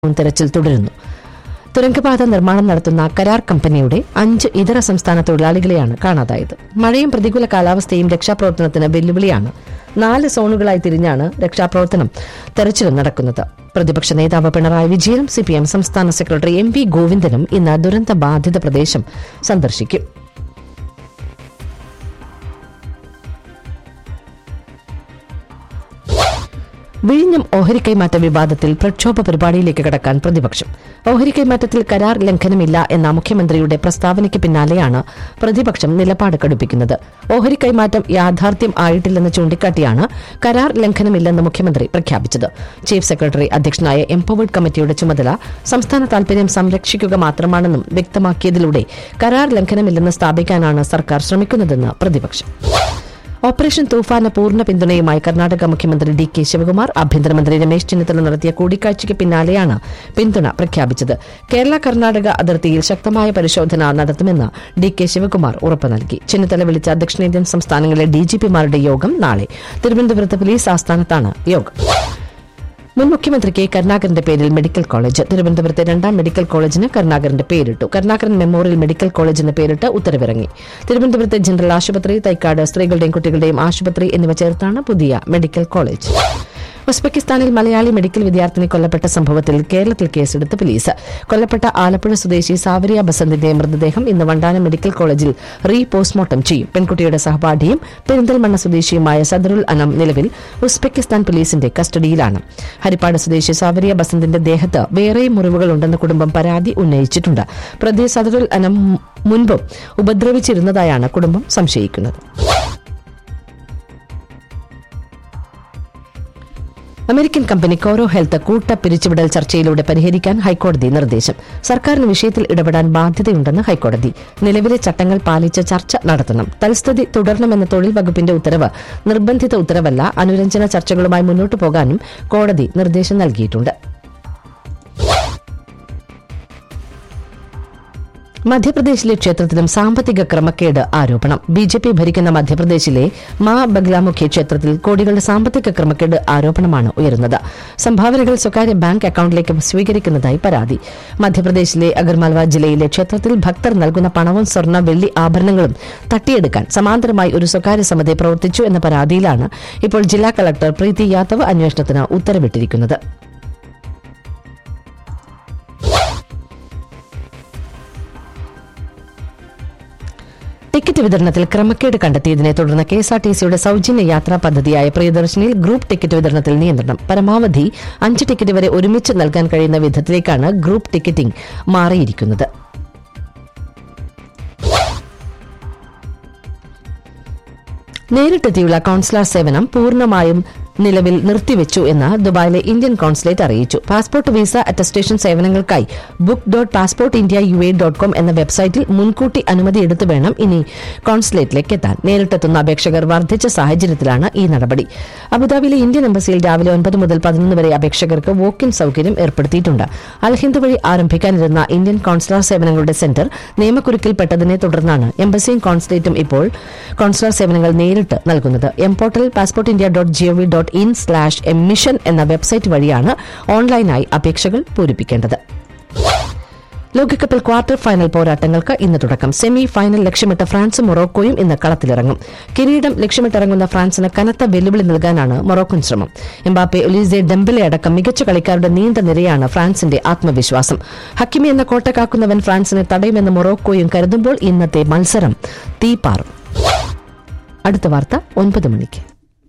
തെരച്ചിൽ തുടരുന്നു തുരങ്കപാത നിർമ്മാണം നടത്തുന്ന കരാർ കമ്പനിയുടെ അഞ്ച് ഇതര സംസ്ഥാന തൊഴിലാളികളെയാണ് കാണാതായത് മഴയും പ്രതികൂല കാലാവസ്ഥയും രക്ഷാപ്രവർത്തനത്തിന് വെല്ലുവിളിയാണ് നാല് സോണുകളായി തിരിഞ്ഞാണ് രക്ഷാപ്രവർത്തനം തെരച്ചിലും നടക്കുന്നത് പ്രതിപക്ഷ നേതാവ് പിണറായി വിജയനും സിപിഎം സംസ്ഥാന സെക്രട്ടറി എം വി ഗോവിന്ദനും ഇന്ന് ദുരന്ത ബാധിത പ്രദേശം സന്ദർശിക്കും വിഴിഞ്ഞം ഓഹരി കൈമാറ്റ വിവാദത്തിൽ പ്രക്ഷോഭ പരിപാടിയിലേക്ക് കടക്കാൻ പ്രതിപക്ഷം ഓഹരി കൈമാറ്റത്തിൽ കരാർ ലംഘനമില്ല എന്ന മുഖ്യമന്ത്രിയുടെ പ്രസ്താവനയ്ക്ക് പിന്നാലെയാണ് പ്രതിപക്ഷം നിലപാട് കടുപ്പിക്കുന്നത് ഓഹരി കൈമാറ്റം യാഥാർത്ഥ്യം ആയിട്ടില്ലെന്ന് ചൂണ്ടിക്കാട്ടിയാണ് കരാർ ലംഘനമില്ലെന്ന് മുഖ്യമന്ത്രി പ്രഖ്യാപിച്ചത് ചീഫ് സെക്രട്ടറി അധ്യക്ഷനായ എംപവേർഡ് കമ്മിറ്റിയുടെ ചുമതല സംസ്ഥാന താൽപര്യം സംരക്ഷിക്കുക മാത്രമാണെന്നും വ്യക്തമാക്കിയതിലൂടെ കരാർ ലംഘനമില്ലെന്ന് സ്ഥാപിക്കാനാണ് സർക്കാർ ശ്രമിക്കുന്നതെന്ന് പ്രതിപക്ഷം ഓപ്പറേഷൻ തൂഫാന് പൂർണ്ണ പിന്തുണയുമായി കർണാടക മുഖ്യമന്ത്രി ഡി കെ ശിവകുമാർ ആഭ്യന്തരമന്ത്രി രമേശ് ചെന്നിത്തല നടത്തിയ കൂടിക്കാഴ്ചയ്ക്ക് പിന്നാലെയാണ് പിന്തുണ പ്രഖ്യാപിച്ചത് കേരള കർണാടക അതിർത്തിയിൽ ശക്തമായ പരിശോധന നടത്തുമെന്ന് ഡി കെ ശിവകുമാർ ഉറപ്പ് നൽകി ചെന്നിത്തല വിളിച്ച ദക്ഷിണേന്ത്യൻ സംസ്ഥാനങ്ങളിലെ ഡിജിപിമാരുടെ യോഗം നാളെ തിരുവനന്തപുരത്ത് പോലീസ് ആസ്ഥാനത്താണ് യോഗം മുൻ മുഖ്യമന്ത്രിക്ക് കരുണാകരന്റെ പേരിൽ മെഡിക്കൽ കോളേജ് തിരുവനന്തപുരത്തെ രണ്ടാം മെഡിക്കൽ കോളേജിന് കരുണാകരന്റെ പേരിട്ടു കരുണാകരൻ മെമ്മോറിയൽ മെഡിക്കൽ കോളേജിന് പേരിട്ട് ഉത്തരവിറങ്ങി തിരുവനന്തപുരത്തെ ജനറൽ ആശുപത്രി തൈക്കാട് സ്ത്രീകളുടെയും കുട്ടികളുടെയും ആശുപത്രി എന്നിവ ചേർത്താണ് പുതിയ മെഡിക്കൽ കോളേജ് ഉസ്ബെക്കിസ്ഥാനിൽ മലയാളി മെഡിക്കൽ വിദ്യാർത്ഥിനി കൊല്ലപ്പെട്ട സംഭവത്തിൽ കേരളത്തിൽ കേസെടുത്ത് പോലീസ് കൊല്ലപ്പെട്ട ആലപ്പുഴ സ്വദേശി സാവരിയ ബസന്തിന്റെ മൃതദേഹം ഇന്ന് വണ്ടാനം മെഡിക്കൽ കോളേജിൽ റീ പോസ്റ്റ്മോർട്ടം ചെയ്യും പെൺകുട്ടിയുടെ സഹപാഠിയും പെരിന്തൽമണ്ണ സ്വദേശിയുമായ സദറുൽ അനം നിലവിൽ ഉസ്ബെക്കിസ്ഥാൻ പോലീസിന്റെ കസ്റ്റഡിയിലാണ് ഹരിപ്പാട് സ്വദേശി സാവരിയ ബസന്തിന്റെ ദേഹത്ത് വേറെയും മുറിവുകളുണ്ടെന്ന് കുടുംബം പരാതി ഉന്നയിച്ചിട്ടുണ്ട് പ്രതി സദറുൽ അനം മുൻപും ഉപദ്രവിച്ചിരുന്നതായാണ് കുടുംബം സംശയിക്കുന്നത് അമേരിക്കൻ കമ്പനി കോറോ ഹെൽത്ത് കൂട്ട പിരിച്ചുവിടൽ ചർച്ചയിലൂടെ പരിഹരിക്കാൻ ഹൈക്കോടതി നിർദ്ദേശം സർക്കാരിന് വിഷയത്തിൽ ഇടപെടാൻ ബാധ്യതയുണ്ടെന്ന് ഹൈക്കോടതി നിലവിലെ ചട്ടങ്ങൾ പാലിച്ച് ചർച്ച നടത്തണം തൽസ്ഥിതി തുടരണമെന്ന തൊഴിൽ വകുപ്പിന്റെ ഉത്തരവ് നിർബന്ധിത ഉത്തരവല്ല അനുരഞ്ജന ചർച്ചകളുമായി മുന്നോട്ടു പോകാനും കോടതി നിർദ്ദേശം നൽകിയിട്ടുണ്ട് മധ്യപ്രദേശിലെ ക്ഷേത്രത്തിലും സാമ്പത്തിക ക്രമക്കേട് ആരോപണം ബി ജെ പി ഭരിക്കുന്ന മധ്യപ്രദേശിലെ മാ ബഗ്ലാമുഖി ക്ഷേത്രത്തിൽ കോടികളുടെ സാമ്പത്തിക ക്രമക്കേട് ആരോപണമാണ് ഉയരുന്നത് സംഭാവനകൾ സ്വകാര്യ ബാങ്ക് അക്കൌണ്ടിലേക്ക് സ്വീകരിക്കുന്നതായി പരാതി മധ്യപ്രദേശിലെ അഗർമാൽവ ജില്ലയിലെ ക്ഷേത്രത്തിൽ ഭക്തർ നൽകുന്ന പണവും സ്വർണ്ണ വെള്ളി ആഭരണങ്ങളും തട്ടിയെടുക്കാൻ സമാന്തരമായി ഒരു സ്വകാര്യ സമിതി പ്രവർത്തിച്ചു എന്ന പരാതിയിലാണ് ഇപ്പോൾ ജില്ലാ കളക്ടർ പ്രീതി യാദവ് അന്വേഷണത്തിന് ഉത്തരവിട്ടിരിക്കുന്നത് ടിക്കറ്റ് വിതരണത്തിൽ ക്രമക്കേട് കണ്ടെത്തിയതിനെ തുടർന്ന് കെ എസ് ആർ ടി സിയുടെ സൌജന്യ യാത്രാ പദ്ധതിയായ പ്രിയദർശനിൽ ഗ്രൂപ്പ് ടിക്കറ്റ് വിതരണത്തിൽ നിയന്ത്രണം പരമാവധി അഞ്ച് ടിക്കറ്റ് വരെ ഒരുമിച്ച് നൽകാൻ കഴിയുന്ന വിധത്തിലേക്കാണ് ഗ്രൂപ്പ് ടിക്കറ്റിംഗ് മാറിയിരിക്കുന്നത് നേരിട്ടെത്തിയുള്ള കോൺസുലാർ സേവനം പൂർണ്ണമായും നിലവിൽ നിർത്തിവെച്ചു എന്ന് ദുബായിലെ ഇന്ത്യൻ കോൺസുലേറ്റ് അറിയിച്ചു പാസ്പോർട്ട് വിസ അറ്റസ്റ്റേഷൻ സേവനങ്ങൾക്കായി book dot passport India U A dot com എന്ന വെബ്സൈറ്റിൽ മുൻകൂട്ടി അനുമതി എടുത്തു വേണം ഇനി കോൺസുലേറ്റിലേക്ക് എത്താൻ നേരിട്ടെത്തുന്ന അപേക്ഷകർ വർദ്ധിച്ച സാഹചര്യത്തിലാണ് ഈ നടപടി അബുദാബിയിലെ ഇന്ത്യൻ എംബസിയിൽ രാവിലെ ഒൻപത് മുതൽ പതിനൊന്ന് വരെ അപേക്ഷകർക്ക് വോക്ക് ഇൻ സൌകര്യം ഏർപ്പെടുത്തിയിട്ടുണ്ട് അൽഹിന്ദ് വഴി ആരംഭിക്കാനിരുന്ന ഇന്ത്യൻ കോൺസുലാർ സേവനങ്ങളുടെ സെന്റർ നിയമക്കുരുക്കിൽപ്പെട്ടതിനെ തുടർന്നാണ് എംബസിയും കോൺസുലേറ്റും ഇപ്പോൾ കോൺസുലാർ സേവനങ്ങൾ നേരിട്ട് നൽകുന്നത് M portal passport India dot GOV dot in slash emission എന്ന വെബ്സൈറ്റ് വഴിയാണ് ഓൺലൈനായി അപേക്ഷകൾ പൂരിപ്പിക്കേണ്ടത് ലോകകപ്പിൽ ക്വാർട്ടർ ഫൈനൽ പോരാട്ടങ്ങൾക്ക് ഇന്ന് തുടക്കം സെമി ഫൈനൽ ലക്ഷ്യമിട്ട ഫ്രാൻസും മൊറോക്കോയും ഇന്ന് കളത്തിലിറങ്ങും കിരീടം ലക്ഷ്യമിട്ടിറങ്ങുന്ന ഫ്രാൻസിന് കനത്ത വെല്ലുവിളി നൽകാനാണ് മൊറോക്കൻ ശ്രമം എംബാപ്പെ ഒലീസെ ഡെംബലെ അടക്കം മികച്ച കളിക്കാരുടെ നീണ്ട നിരയാണ് ഫ്രാൻസിന്റെ ആത്മവിശ്വാസം ഹക്കിമി എന്ന കോട്ട കാക്കുന്നവൻ ഫ്രാൻസിനെ തടയുമെന്ന് മൊറോക്കോയും കരുതുമ്പോൾ ഇന്നത്തെ മത്സരം തീപാറും അടുത്ത വാർത്ത ഒൻപത് മണിക്ക്